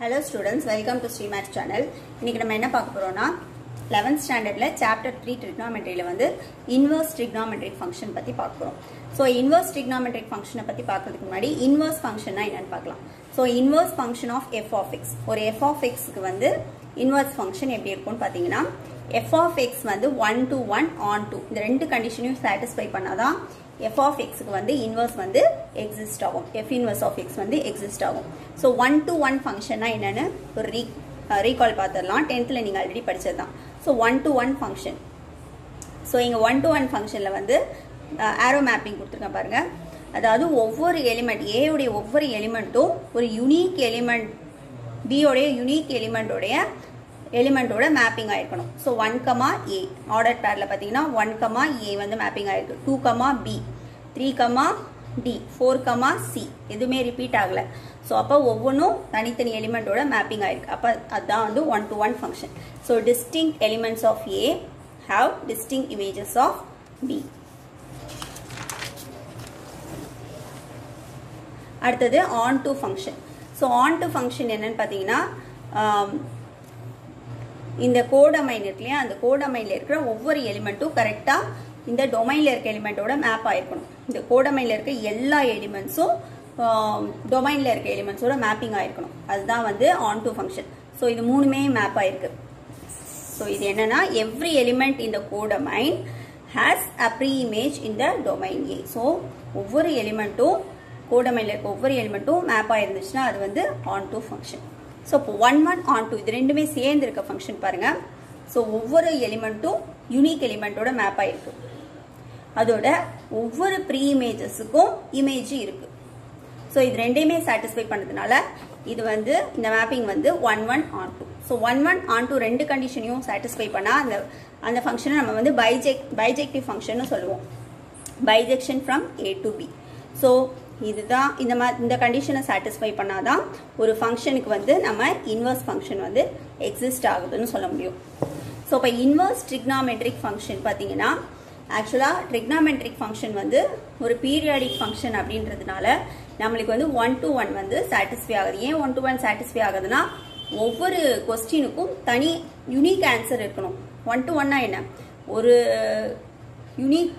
hello students welcome to Srimate channel இன்னைக்கு நம்ம என்ன பார்க்க போறோம்னா லெவன்த் ஸ்டாண்டர்டில் சாப்டர் த்ரீ ட்ரிக்னாமெட்ரியில் வந்து இன்வர்ஸ் ட்ரிக்னாமெட்ரிக் ஃபங்க்ஷன் பற்றி பார்க்க போகிறோம் ஸோ இன்வர்ஸ் ட்ரிக்னாமெட்ரிக் ஃபங்க்ஷனை பற்றி பார்க்கறதுக்கு முன்னாடி இன்வர்ஸ் ஃபங்க்ஷன்னா என்னன்னு பார்க்கலாம் so inverse function of f of x ஒரு எஃப் ஆஃப் எக்ஸ்க்கு வந்து இன்வர்ஸ் ஃபங்க்ஷன் எப்படி இருக்கும்னு பார்த்தீங்கன்னா எஃப் ஆஃப் எக்ஸ் வந்து one to one onto இந்த ரெண்டு கண்டிஷனையும் சாட்டிஸ்ஃபை பண்ணாதான் எஃப் ஆஃப் எக்ஸுக்கு வந்து இன்வர்ஸ் வந்து எக்ஸிஸ்ட் ஆகும் எஃப் இன்வர்ஸ் ஆஃப் எக்ஸ் வந்து எக்ஸிஸ்ட் ஆகும் ஸோ ஒன் டு ஒன் ஃபங்க்ஷன்னா என்னன்னு ஒரு ரீ ரீகால் பார்த்துடலாம் டென்த்தில் நீங்கள் ஆல்ரெடி படிச்சது தான் so one to one function so இங்கே ஒன் டு ஒன் ஃபங்க்ஷனில் வந்து ஆரோ மேப்பிங் கொடுத்துருக்கேன் பாருங்க அதாவது ஒவ்வொரு எலிமெண்ட் ஏவுடைய ஒவ்வொரு எலிமெண்ட்டும் ஒரு யுனிக் எலிமெண்ட் பியோடைய யுனிக் எலிமெண்ட்டோடைய எலிமெண்ட்டோட மேப்பிங் ஆயிருக்கணும் so one comma A order பேரில் பார்த்தீங்கன்னா ஒன் கமா ஏ வந்து மேப்பிங் ஆயிருக்கு two comma B three comma D four comma C எதுவுமே ரிப்பீட் ஆகலை ஸோ அப்போ ஒவ்வொன்றும் தனித்தனி எலிமெண்ட்டோட மேப்பிங் ஆயிருக்கு அப்போ அதுதான் வந்து one to one function so distinct elements of A have distinct images of B அடுத்தது onto function so onto function என்னன்னு பார்த்தீங்கன்னா இந்த கோடமைன் இருக்கு இல்லையா அந்த கோடமைனில் இருக்கிற ஒவ்வொரு எலிமெண்ட்டும் கரெக்டாக இந்த டொமைனில் இருக்க எலிமெண்ட்டோட மேப் ஆயிருக்கணும் இந்த கோடமைனில் இருக்க எல்லா எலிமெண்ட்ஸும் டொமைனில் இருக்க எலிமெண்ட்ஸோட மேப்பிங் ஆயிருக்கணும் அதுதான் வந்து ஆன் டு ஃபங்க்ஷன் ஸோ இது மூணுமே மேப் ஆயிருக்கு ஸோ இது என்னன்னா எவ்ரி எலிமெண்ட் இந்த codomain has a preimage இந்த டொமைன் ஏ ஸோ ஒவ்வொரு எலிமெண்ட்டும் கோடமைனில் இருக்க ஒவ்வொரு எலிமெண்ட்டும் மேப் ஆயிருந்துச்சுன்னா அது வந்து ஆன் டு ஃபங்க்ஷன் ஸோ இப்போ ஒன் ஒன் ஆன் டூ இது ரெண்டுமே சேர்ந்து இருக்க ஃபங்க்ஷன் பாருங்க ஸோ ஒவ்வொரு எலிமெண்ட்டும் யூனிக் எலிமெண்ட்டோட மேப் ஆயிருக்கு அதோட ஒவ்வொரு ப்ரீ இமேஜஸுக்கும் இமேஜ் இருக்கு ஸோ இது ரெண்டையுமே சாட்டிஸ்ஃபை பண்ணதுனால இது வந்து இந்த மேப்பிங் வந்து one one onto so one one onto ரெண்டு கண்டிஷனையும் சாட்டிஸ்ஃபை பண்ணால் அந்த அந்த ஃபங்க்ஷனை நம்ம வந்து பைஜெக் பைஜெக்டிவ் ஃபங்க்ஷன் சொல்லுவோம் bijection from A to B so இதுதான் இந்த மாதிரி இந்த கண்டிஷனை சாட்டிஸ்ஃபை பண்ணாதான் ஒரு ஃபங்க்ஷனுக்கு வந்து நம்ம இன்வர்ஸ் ஃபங்க்ஷன் வந்து எக்ஸிஸ்ட் ஆகுதுன்னு சொல்ல முடியும் ஸோ இப்போ இன்வர்ஸ் ட்ரிக்னாமெட்ரிக் ஃபங்க்ஷன் பார்த்தீங்கன்னா ஆக்சுவலாக ட்ரிக்னாமெட்ரிக் ஃபங்க்ஷன் வந்து ஒரு பீரியாடிக் ஃபங்க்ஷன் அப்படின்றதுனால நம்மளுக்கு வந்து ஒன் டு ஒன் வந்து சாட்டிஸ்ஃபை ஆகுது ஏன் ஒன் டு ஒன் சாட்டிஸ்ஃபை ஆகுதுன்னா ஒவ்வொரு கொஸ்டினுக்கும் தனி யுனிக் ஆன்சர் இருக்கணும் ஒன் டு ஒன்னா என்ன ஒரு யுனிக்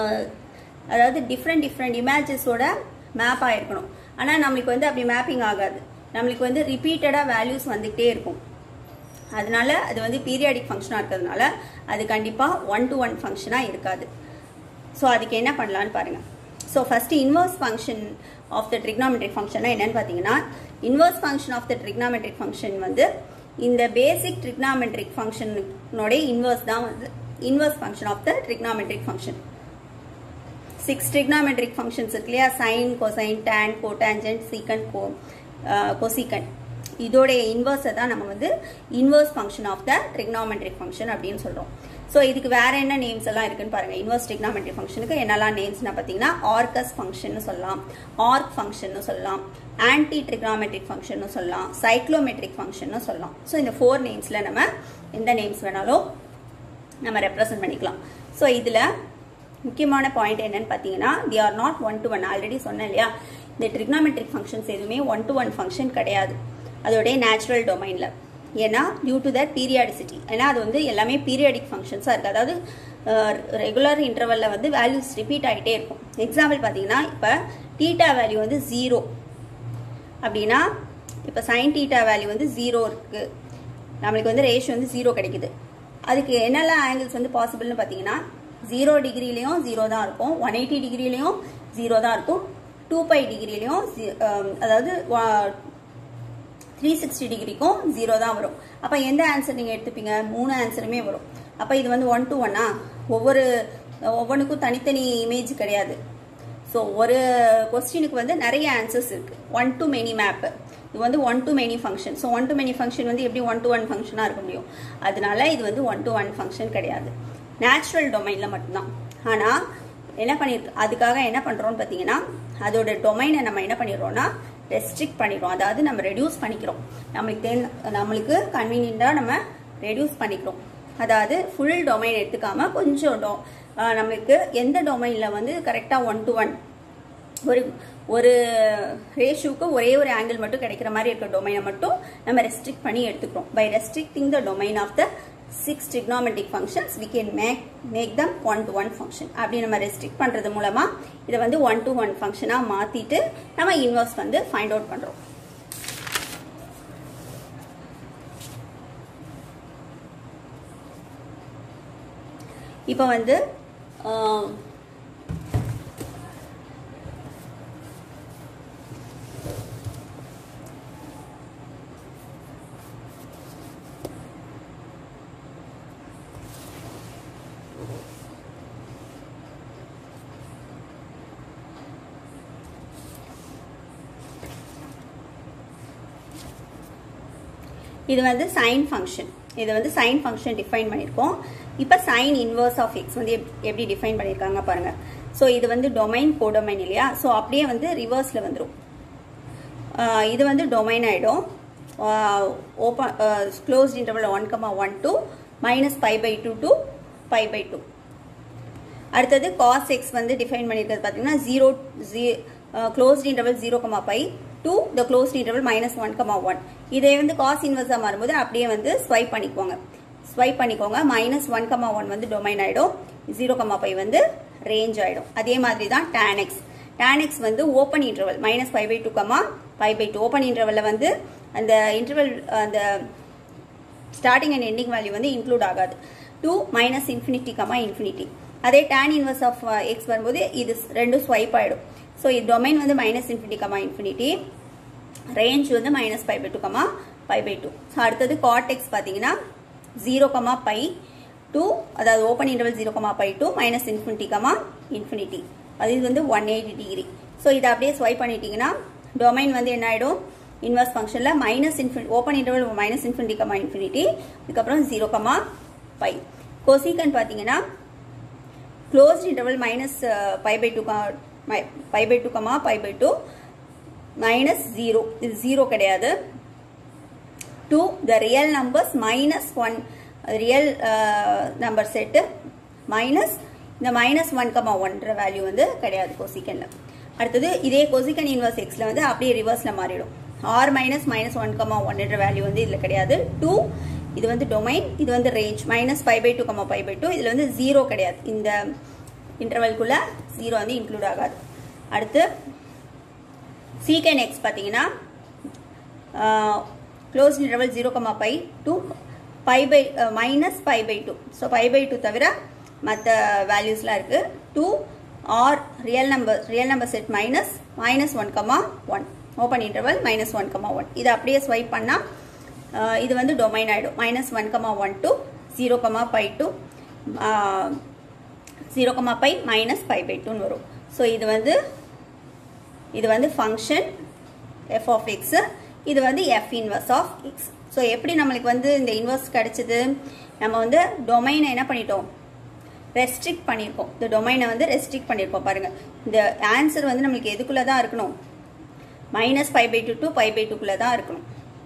அதாவது டிஃப்ரெண்ட் டிஃப்ரெண்ட் இமேஜஸோட மேப் ஆயிருக்கணும் ஆனால் நம்மளுக்கு வந்து அப்படி மேப்பிங் ஆகாது நம்மளுக்கு வந்து ரிப்பீட்டடாக வேல்யூஸ் வந்துகிட்டே இருக்கும் அதனால அது வந்து பீரியாடிக் ஃபங்க்ஷனாக இருக்கிறதுனால அது கண்டிப்பாக ஒன் டு ஒன் ஃபங்க்ஷனாக இருக்காது ஸோ அதுக்கு என்ன பண்ணலான்னு பாருங்கள் so first inverse function of the trigonometric ஃபங்க்ஷன்னா என்னன்னு பார்த்தீங்கன்னா inverse function of the trigonometric function வந்து இந்த பேசிக் ட்ரிக்னாமெட்ரிக் ஃபங்க்ஷனோட இன்வர்ஸ் தான் வந்து inverse function of the trigonometric function six trigonometric functions இருக்கு இல்லையா சைன் கொசைன் டேன் கோடான்ஜென்ட் சீக்கன் கோ கொசிகன் இதோடைய இன்வர்ஸை தான் நம்ம வந்து inverse function of the trigonometric function அப்படின்னு சொல்கிறோம் ஸோ இதுக்கு வேற என்ன நேம்ஸ் எல்லாம் இருக்குன்னு பாருங்க இன்வர்ஸ் ட்ரிக்னாமெட்ரிக் ஃபங்க்ஷனுக்கு என்னெல்லாம் நேம்ஸ்னா பார்த்தீங்கன்னா ஆர்கஸ் ஃபங்க்ஷன் சொல்லலாம் ஆர்க் ஃபங்க்ஷன் சொல்லலாம் ஆன்டி ட்ரிக்னாமெட்ரிக் ஃபங்க்ஷன் சொல்லலாம் சைக்ளோமெட்ரிக் ஃபங்க்ஷன் சொல்லலாம் ஸோ இந்த ஃபோர் நேம்ஸில் நம்ம எந்த நேம்ஸ் வேணாலும் நம்ம ரெப்ரசன்ட் பண்ணிக்கலாம் ஸோ இதில் முக்கியமான பாயிண்ட் என்னன்னு பார்த்தீங்கன்னா they are not one to one already சொன்னேன் இல்லையா இந்த ட்ரிக்னாமெட்ரிக் ஃபங்க்ஷன்ஸ் எதுவுமே ஒன் டு ஒன் ஃபங்க்ஷன் கிடையாது அதோடைய நேச்சுரல் டொமைனில் ஏன்னா டியூ டு தட் பீரியாடிசிட்டி ஏன்னா அது வந்து எல்லாமே பீரியாடிக் ஃபங்க்ஷன்ஸாக இருக்குது அதாவது ரெகுலர் இன்டர்வலில் வந்து வேல்யூஸ் ரிப்பீட் ஆகிட்டே இருக்கும் எக்ஸாம்பிள் பார்த்தீங்கன்னா இப்போ டீட்டா வேல்யூ வந்து ஜீரோ அப்படின்னா இப்போ சைன் டீட்டா வேல்யூ வந்து ஜீரோ இருக்குது நம்மளுக்கு வந்து ரேஷியோ வந்து ஜீரோ கிடைக்குது அதுக்கு என்னெல்லாம் ஆங்கிள்ஸ் வந்து பாசிபிள்னு பார்த்தீங்கன்னா ஜீரோ டிகிரிலையும் ஜீரோ தான் இருக்கும் ஒன் எயிட்டி டிகிரிலையும் ஜீரோ தான் இருக்கும் டூ பை டிகிரிலையும் அதாவது த்ரீ சிக்ஸ்டி டிகிரிக்கும் ஜீரோ தான் வரும் அப்போ எந்த ஆன்சர் நீங்கள் எடுத்துப்பீங்க மூணு ஆன்சருமே வரும் அப்போ இது வந்து ஒன் டு ஒன்னா ஒவ்வொரு ஒவ்வொன்றுக்கும் தனித்தனி இமேஜ் கிடையாது ஸோ ஒரு கொஸ்டினுக்கு வந்து நிறைய ஆன்சர்ஸ் இருக்கு ஒன் டு மெனி மேப் இது வந்து one to many function so one to many function வந்து எப்படி ஒன் டு ஒன் ஃபங்க்ஷனாக இருக்க முடியும் அதனால இது வந்து ஒன் டு ஒன் ஃபங்க்ஷன் கிடையாது நேச்சுரல் டொமைனில் மட்டும்தான் ஆனால் என்ன பண்ணிருக்கு அதுக்காக என்ன பண்ணுறோம்னு பார்த்தீங்கன்னா அதோட டொமைனை நம்ம என்ன பண்ணிடுறோம்னா ரெஸ்ட்ரிக்ட் பண்ணிடுறோம் அதாவது நம்ம ரெடியூஸ் பண்ணிக்கிறோம் நம்மளுக்கு தென் நம்மளுக்கு கன்வீனியண்டாக நம்ம ரெடியூஸ் பண்ணிக்கிறோம் அதாவது ஃபுல் டொமைன் எடுத்துக்காம கொஞ்சம் டொ நம்மளுக்கு எந்த டொமைனில் வந்து கரெக்டாக ஒன் டு ஒன் ஒரு ஒரு ரேஷியோக்கு ஒரே ஒரு ஆங்கிள் மட்டும் கிடைக்கிற மாதிரி இருக்க டொமைனை மட்டும் நம்ம ரெஸ்ட்ரிக்ட் பண்ணி எடுத்துக்கிறோம் by restricting the domain of the six trigonometric functions we can make make them one to one function அப்படி நம்ம ரெஸ்ட்ரிக்ட் பண்றது மூலமா இதை வந்து ஒன் to ஒன் ஃபங்க்ஷனா மாத்திட்டு நம்ம இன்வர்ஸ் வந்து ஃபைண்ட் அவுட் பண்றோம் இப்போ வந்து ஆஹ், இது வந்து சைன் ஃபங்க்ஷன் இது வந்து சைன் ஃபங்க்ஷன் டிஃபைன் பண்ணியிருக்கோம் இப்போ சைன் இன்வர்ஸ் ஆஃப் எக்ஸ் வந்து எப்- எப்படி டிஃபைன் பண்ணியிருக்காங்க பாருங்க ஸோ இது வந்து டொமைன் கோடொமைன் இல்லையா ஸோ அப்படியே வந்து ரிவர்ஸில் வந்துடும் இது வந்து டொமைன் ஆகிடும் open closed interval one comma one to minus pi by two to pi by two அடுத்தது காஸ் எக்ஸ் வந்து டிஃபைன் பண்ணியிருக்கிறது பார்த்தீங்கன்னா ஜீரோ ஜீ closed interval zero comma pi to the closed interval minus one comma one இதை வந்து cos இன்வர்ஸாக மாறும்போது அப்படியே வந்து ஸ்வைப் பண்ணிக்கோங்க ஸ்வைப் பண்ணிக்கோங்க மைனஸ் ஒன் கமா ஒன் வந்து டொமைன் ஆகிடும் ஜீரோ கமா பை வந்து ரேஞ்ச் ஆகிடும் அதே மாதிரி தான் tan x tan x வந்து open interval minus five by two comma five by two open இன்டர்வலில் வந்து அந்த இன்டர்வல் அந்த ஸ்டார்டிங் அண்ட் எண்டிங் வேல்யூ வந்து இன்க்ளூட் ஆகாது to minus infinity comma infinity அதே tan இன்வர்ஸ் ஆஃப் எக்ஸ் வரும்போது இது ரெண்டும் ஸ்வைப் ஆயிடும் ஸோ இது டொமைன் வந்து minus infinity comma infinity range வந்து minus five by two comma five by two so அடுத்தது காட்டெக்ஸ் பார்த்தீங்கன்னா ஜீரோ கமா பை டூ அதாவது open interval zero comma pi two minus infinity comma infinity அது இது வந்து one eighty degree so இதை அப்படியே swipe பண்ணிட்டீங்கன்னா டொமைன் வந்து என்ன ஆயிடும் இன்வர்ஸ் ஃபங்க்ஷனில் minus infinity open interval minus infinity comma infinity அதுக்கப்புறம் ஜீரோ கமா பை கொசிகன் பார்த்தீங்கன்னா closed interval minus pi by two pi by two comma pi by two minus zero இது ஜீரோ கிடையாது to the real numbers minus one real number set minus இந்த minus one comma ஒன்ற value வந்து கிடையாது கொசிக்கன்ல அடுத்தது இதே கொசிக்கன் inverse எக்ஸ்ல வந்து அப்படியே ரிவர்ஸ்ல மாறிடும் R minus minus one comma ஒன்ன்ற வேல்யூ வந்து இதுல கிடையாது டூ இது வந்து டொமைன் இது வந்து range minus five by two comma five by two இதுல வந்து ஜீரோ கிடையாது இந்த இன்டர்வல்குள்ள ஜீரோ வந்து இன்க்ளூட் ஆகாது அடுத்து சீக்கன் எக்ஸ் பார்த்தீங்கன்னா close interval zero comma pi two pi by minus pi by two so pi by two தவிர மற்ற வேல்யூஸ்லாம் இருக்கு to R real number real number set minus minus one comma one open interval minus one comma one இதை அப்படியே swipe பண்ணால் இது வந்து domain ஆகிடும் minus one comma one to zero comma pi two zero comma pi minus pi by டூன்னு வரும் so இது வந்து இது வந்து ஃபங்க்ஷன் எஃப் ஆஃப் எக்ஸ் இது வந்து f inverse of x so எப்படி நம்மளுக்கு வந்து இந்த இன்வர்ஸ் கிடைச்சது நம்ம வந்து டொமைனை என்ன பண்ணிட்டோம் ரெஸ்ட்ரிக்ட் பண்ணியிருக்கோம் இந்த டொமைனை வந்து ரெஸ்ட்ரிக்ட் பண்ணியிருக்கோம் பாருங்க இந்த ஆன்சர் வந்து நம்மளுக்கு எதுக்குள்ள தான் இருக்கணும் minus five by two to five by டூக்குள்ளே தான் இருக்கணும்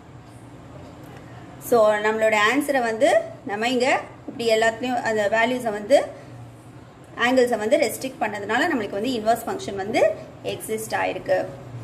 ஸோ நம்மளோட ஆன்சரை வந்து நம்ம இங்கே இப்படி எல்லாத்துலேயும் அந்த வேல்யூஸை வந்து ஆங்கிள்ஸை வந்து ரெஸ்ட்ரிக்ட் பண்ணதுனால நம்மளுக்கு வந்து இன்வர்ஸ் ஃபங்க்ஷன் வந்து எக்ஸிஸ்ட் ஆயிருக்கு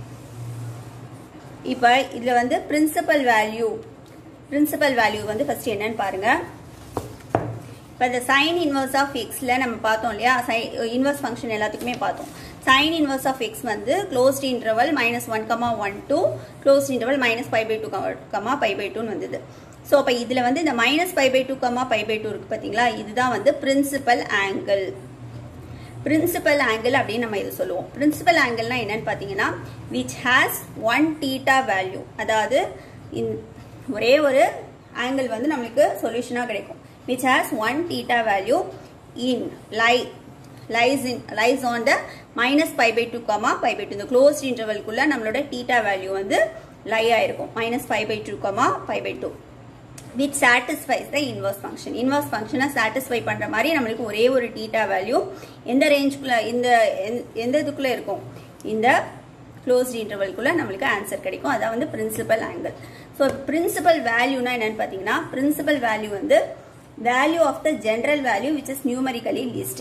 இப்போ இதில் வந்து பிரின்சிபல் வேல்யூ பிரின்சிபல் வேல்யூ வந்து ஃபர்ஸ்ட் என்னன்னு பாருங்க இப்போ இந்த சைன் இன்வர்ஸ் ஆஃப் எக்ஸில் நம்ம பார்த்தோம் இல்லையா சை இன்வர்ஸ் ஃபங்க்ஷன் எல்லாத்துக்குமே பார்த்தோம் சைன் இன்வர்ஸ் ஆஃப் எக்ஸ் வந்து closed interval minus one comma one to closed interval minus five by two comma five by டூன்னு வந்தது ஸோ அப்போ இதில் வந்து இந்த minus five by two comma five by two இருக்குது பார்த்தீங்களா இதுதான் வந்து பிரின்சிபல் ஆங்கிள் பிரின்சிபல் ஆங்கிள் அப்படின்னு நம்ம இது சொல்லுவோம் பிரின்சிபல் ஆங்கிள்னா என்னன்னு பார்த்தீங்கன்னா which has one theta value அதாவது ஒரே ஒரு ஆங்கிள் வந்து நம்மளுக்கு சொல்யூஷனாக கிடைக்கும் which has one theta value in lie lies in lies on the minus five by two comma five by two இந்த க்ளோஸ்ட் இன்டர்வல்குள்ள நம்மளோட டீட்டா வேல்யூ வந்து லை ஆயிருக்கும் minus five by two comma five by two which satisfies the inverse function inverse ஃபங்க்ஷனை satisfy பண்ணுற மாதிரி நம்மளுக்கு ஒரே ஒரு டீட்டா வேல்யூ எந்த ரேஞ்சுக்குள்ள இந்த எந்த இதுக்குள்ள இருக்கும் இந்த க்ளோஸ்ட் இன்டர்வல்குள்ள நம்மளுக்கு ஆன்சர் கிடைக்கும் அதான் வந்து பிரின்சிபல் ஆங்கிள் ஸோ பிரின்சிபல் வேல்யூனா என்னன்னு பார்த்தீங்கன்னா பிரின்சிபல் வேல்யூ வந்து value of the general value which is numerically least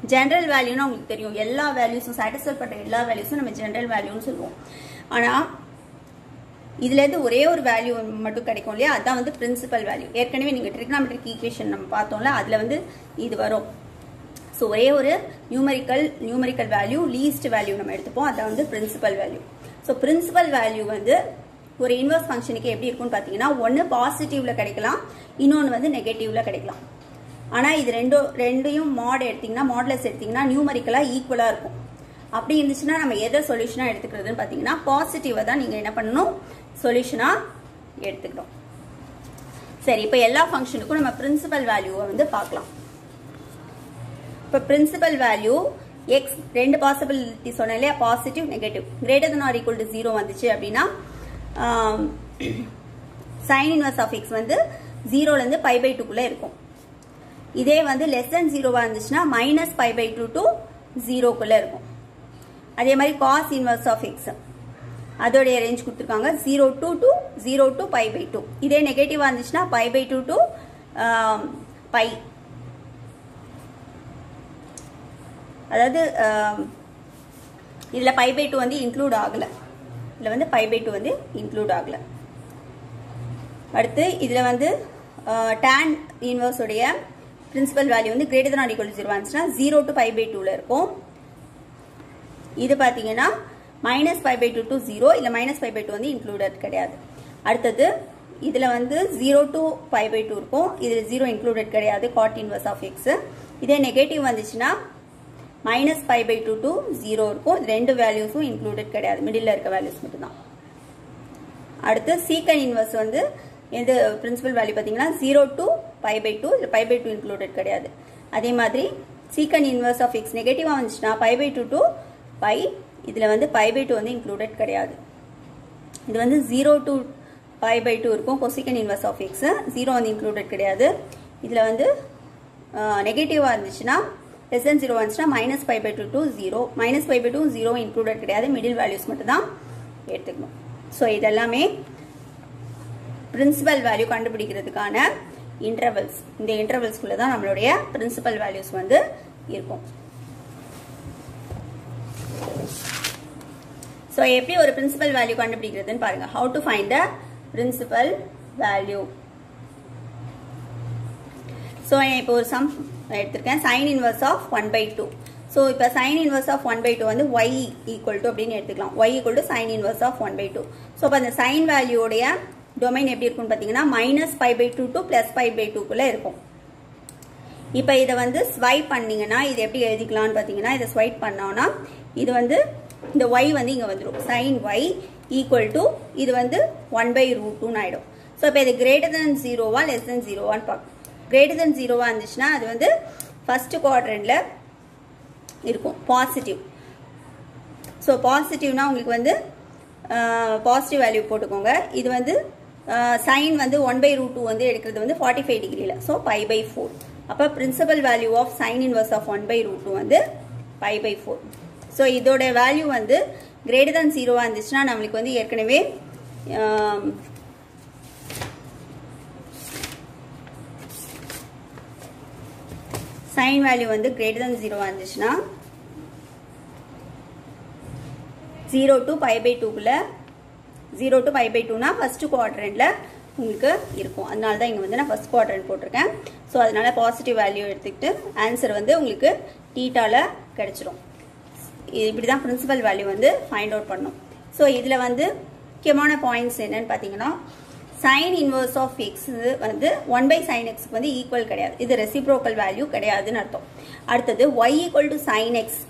general வேல்யூனா உங்களுக்கு தெரியும் எல்லா வேல்யூஸும் சாட்டிஸ்ஃபை பண்ற எல்லா வேல்யூஸும் நம்ம ஜென்ரல் வேல்யூன்னு சொல்லுவோம் ஆனா இதுல இருந்து ஒரே ஒரு வேல்யூ மட்டும் கிடைக்கும் இல்லையா அதான் வந்து பிரின்சிபல் வேல்யூ ஏற்கனவே நீங்க ட்ரிக்னாமெட்ரிக் ஈக்குவேஷன் நம்ம பார்த்தோம்ல அதுல வந்து இது வரும் ஸோ ஒரே ஒரு numerical numerical value least value நம்ம எடுத்துப்போம் அதான் வந்து principal value so principal value வந்து ஒரு இன்வர்ஸ் ஃபங்க்ஷனுக்கு எப்படி இருக்கும்னு பார்த்தீங்கன்னா ஒன்று பாசிட்டிவ்ல கிடைக்கலாம் இன்னொன்று வந்து நெகட்டிவ்ல கிடைக்கலாம் ஆனால் இது ரெண்டும் ரெண்டையும் மாட் எடுத்தீங்கன்னா மாடலஸ் எடுத்தீங்கன்னா நியூமரிக்கலாக ஈக்குவலாக இருக்கும் அப்படி இருந்துச்சுன்னா நம்ம எதை சொல்யூஷனாக எடுத்துக்கிறதுன்னு பார்த்தீங்கன்னா பாசிட்டிவை தான் நீங்கள் என்ன பண்ணணும் சொல்யூஷனாக எடுத்துக்கிறோம் சரி இப்போ எல்லா ஃபங்க்ஷனுக்கும் நம்ம பிரின்சிபல் வேல்யூவை வந்து பார்க்கலாம் இப்போ பிரின்சிபல் வேல்யூ எக்ஸ் ரெண்டு பாசிபிலிட்டி சொன்னேன் இல்லையா positive negative greater than or equal to zero வந்துச்சு அப்படின்னா சைன் இன்வர்ஸ் ஆஃப் எக்ஸ் வந்து ஜீரோலேருந்து பை பை டூக்குள்ளே இருக்கும் இதே வந்து லெஸ் தென் ஜீரோவாக இருந்துச்சுன்னா minus pi by two to ஜீரோக்குள்ளே இருக்கும் அதே மாதிரி காஸ் இன்வர்ஸ் ஆஃப் எக்ஸ் அதோடைய ரேஞ்ச் கொடுத்துருக்காங்க zero to to zero to pi by two இதே நெகட்டிவாக இருந்துச்சுன்னா pi by two to pi அதாவது இதில் பை பை டூ வந்து இன்க்ளூட் ஆகலை இதில் வந்து பை பை டூ வந்து இன்க்ளூட் ஆகலை அடுத்து இதில் வந்து டேன் இன்வர்ஸுடைய பிரின்சிபல் வேல்யூ வந்து கிரேட்டர் தான் ஈக்குவல் ஜீரோ வந்துச்சுன்னா ஜீரோ டு பை பை டூவில் இருக்கும் இது பார்த்தீங்கன்னா minus pi by two to zero இல்லை மைனஸ் பை பை டூ வந்து இன்க்ளூடட் கிடையாது அடுத்தது இதில் வந்து zero to pi by two இருக்கும் இதில் ஜீரோ இன்க்ளூடட் கிடையாது காட் இன்வர்ஸ் ஆஃப் எக்ஸ் இதே நெகட்டிவ் வந்துச்சுன்னா minus five by two to zero இருக்கும் ரெண்டு வேல்யூஸும் இன்க்ளூடட் கிடையாது மிடில் இருக்க வேல்யூஸ் மட்டும்தான் அடுத்து சீக்கன் இன்வர்ஸ் வந்து எது பிரின்சிபல் வேல்யூ பார்த்தீங்கன்னா zero to pi by two இல்லை பை பை டூ இன்க்ளூடட் கிடையாது அதே மாதிரி சீக்கன் இன்வர்ஸ் ஆஃப் எக்ஸ் நெகட்டிவாக வந்துச்சுன்னா pi by two to pi இதில் வந்து பை பை டூ வந்து இன்க்ளூடட் கிடையாது இது வந்து zero to pi by two இருக்கும் cosecant inverse of x zero வந்து இன்க்ளூடட் கிடையாது இதில் வந்து நெகட்டிவாக இருந்துச்சுன்னா லெஸ் தென் ஜீரோ வந்துச்சுன்னா minus five by two to zero minus five by two zero included கிடையாது மிடில் வேல்யூஸ் மட்டும் தான் எடுத்துக்கணும் ஸோ இதெல்லாமே பிரின்சிபல் வேல்யூ கண்டுபிடிக்கிறதுக்கான இன்டர்வல்ஸ் இந்த இன்டர்வல்ஸ்குள்ள தான் நம்மளுடைய பிரின்சிபல் வேல்யூஸ் வந்து இருக்கும் ஸோ எப்படி ஒரு பிரின்சிபல் வேல்யூ கண்டுபிடிக்கிறதுன்னு பாருங்க how to find the principal value so இப்போ ஒரு சம் எடுத்திருக்கேன் sine inverse of one by two so இப்போ sine inverse of one by two வந்து ஒய் ஈக்குவல் டு அப்படின்னு எடுத்துக்கலாம் y equal to sine inverse of one by two so இப்போ அந்த sine வேல்யூடைய டொமைன் எப்படி இருக்கும்னு பார்த்தீங்கன்னா minus five by two to plus five by டூக்குள்ளே இருக்கும் இப்போ இதை வந்து ஸ்வைப் பண்ணீங்கன்னா இது எப்படி எழுதிக்கலாம்னு பார்த்தீங்கன்னா இதை ஸ்வைப் பண்ணோம்னா இது வந்து இந்த ஒய் வந்து இங்கே வந்துடும் சைன் ஒய் ஈக்குவல் டு இது வந்து ஒன் பை ரூட் டூன்னு ஆகிடும் ஸோ இப்போ இது கிரேட்டர் தென் ஜீரோவா லெஸ் தென் ஜீரோவான்னு பார்க்கணும் கிரேட்டர் தென் ஜீரோவா இருந்துச்சுன்னா அது வந்து ஃபர்ஸ்ட் குவாட்ரண்ட்ல இருக்கும் பாசிட்டிவ் ஸோ பாசிட்டிவ்னா உங்களுக்கு வந்து பாசிட்டிவ் வேல்யூ போட்டுக்கோங்க இது வந்து சைன் வந்து ஒன் பை ரூட் டூ வந்து எடுக்கிறது வந்து ஃபார்ட்டி ஃபைவ் டிகிரியில் ஸோ பை பை ஃபோர் அப்போ principal value of sine inverse of one by root two வந்து பை பை ஃபோர் ஸோ இதோட வேல்யூ வந்து கிரேட்டர் than ஜீரோவாக இருந்துச்சுன்னா நம்மளுக்கு வந்து ஏற்கனவே சைன் வேல்யூ வந்து கிரேட்டர் than ஜீரோவாக இருந்துச்சுன்னா ஜீரோ டு பை பை டூக்குள்ள ஜீரோ டு பை பை டூனா ஃபர்ஸ்ட் குவாட்ரண்ட்ல உங்களுக்கு இருக்கும் அதனால தான் இங்கே வந்து நான் ஃபர்ஸ்ட் குவாட்ரண்ட் போட்டிருக்கேன் ஸோ அதனால பாசிட்டிவ் வேல்யூ எடுத்துக்கிட்டு ஆன்சர் வந்து உங்களுக்கு டீட்டால கிடைச்சிரும் இப்படி தான் பிரின்சிபல் வேல்யூ வந்து ஃபைண்ட் அவுட் பண்ணும் ஸோ இதில் வந்து முக்கியமான பாயிண்ட்ஸ் என்னன்னு பார்த்தீங்கன்னா சைன் இன்வர்ஸ் ஆஃப் எக்ஸ் வந்து ஒன் பை சைன் எக்ஸ்க்கு வந்து ஈக்குவல் கிடையாது இது ரெசிப்ரோக்கல் வேல்யூ கிடையாதுன்னு அர்த்தம் அடுத்தது y equal to sine x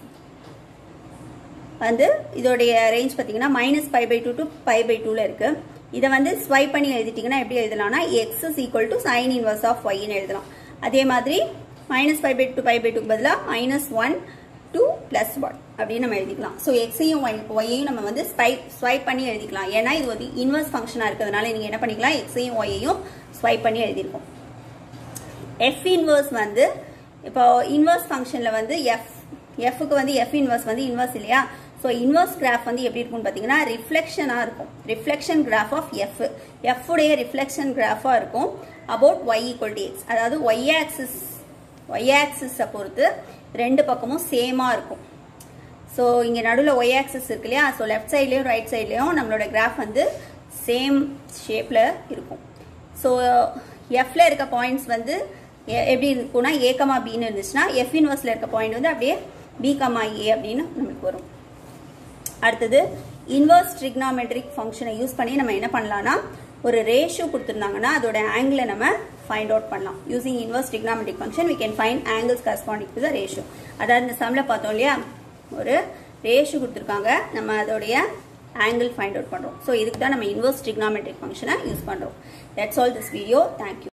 வந்து இதோடைய ரேஞ்ச் பார்த்தீங்கன்னா minus five by two to five by டூவில் இருக்கு இதை வந்து ஸ்வைப் பண்ணி எழுதிட்டீங்கன்னா எப்படி எழுதலாம்னா x is equal to sine inverse of ஒய்னு எழுதலாம் அதே மாதிரி minus five by two five by டூக்கு பதிலாக minus one to plus one அப்படின்னு நம்ம எழுதிக்கலாம் ஸோ எக்ஸையும் ஒய்யையும் நம்ம வந்து ஸ்வைப் ஸ்வைப் பண்ணி எழுதிக்கலாம் ஏன்னா இது ஒரு இன்வர்ஸ் ஃபங்க்ஷனாக இருக்கிறதுனால நீங்கள் என்ன பண்ணிக்கலாம் எக்ஸையும் ஒய்யையும் ஸ்வைப் பண்ணி எழுதியிருக்கோம் எஃப் இன்வர்ஸ் வந்து இப்போ இன்வர்ஸ் ஃபங்க்ஷனில் வந்து எஃப் எஃப்க்கு வந்து எஃப் இன்வர்ஸ் வந்து இன்வர்ஸ் இல்லையா ஸோ இன்வர்ஸ் கிராஃப் வந்து எப்படி இருக்கும்னு பார்த்தீங்கன்னா ரிஃப்ளெக்ஷனாக இருக்கும் reflection graph of f f உடைய ரிஃப்ளெக்ஷன் கிராஃபாக இருக்கும் about y equal to x அதாவது ஒய் ஆக்சிஸ் ஒய் ஆக்சிஸை பொறுத்து ரெண்டு பக்கமும் சேமாக இருக்கும் ஸோ இங்கே நடுவில் ஒய் ஆக்சஸ் இருக்கு இல்லையா ஸோ லெஃப்ட் சைட்லேயும் ரைட் சைட்லேயும் நம்மளோட கிராஃப் வந்து சேம் ஷேப்பில் இருக்கும் ஸோ எஃப்ல இருக்க பாயிண்ட்ஸ் வந்து எ- எப்படி இருக்கும்னா ஏ கமா பின்னு இருந்துச்சுன்னா எஃப் இன்வர்ஸில் இருக்க பாயிண்ட் வந்து அப்படியே பி கமா ஏ அப்படின்னு நம்மளுக்கு வரும் அடுத்தது இன்வர்ஸ் ட்ரிக்னாமெட்ரிக் ஃபங்க்ஷனை யூஸ் பண்ணி நம்ம என்ன பண்ணலாம்னா ஒரு ரேஷியோ கொடுத்துருந்தாங்கன்னா அதோட ஆங்கிளை நம்ம ஃபைண்ட் அவுட் பண்ணலாம் using inverse trigonometric function we can find angles corresponding to the ratio அதாவது இந்த சம்ல பார்த்தோம் இல்லையா ஒரு ரேஷியோ கொடுத்துருக்காங்க நம்ம அதோடைய ஆங்கிள் ஃபைண்ட் அவுட் பண்றோம் ஸோ இதுக்கு தான் நம்ம இன்வர்ஸ் ட்ரிக்னாமெட்ரிக் ஃபங்க்ஷனை யூஸ் பண்றோம் that's all this video thank you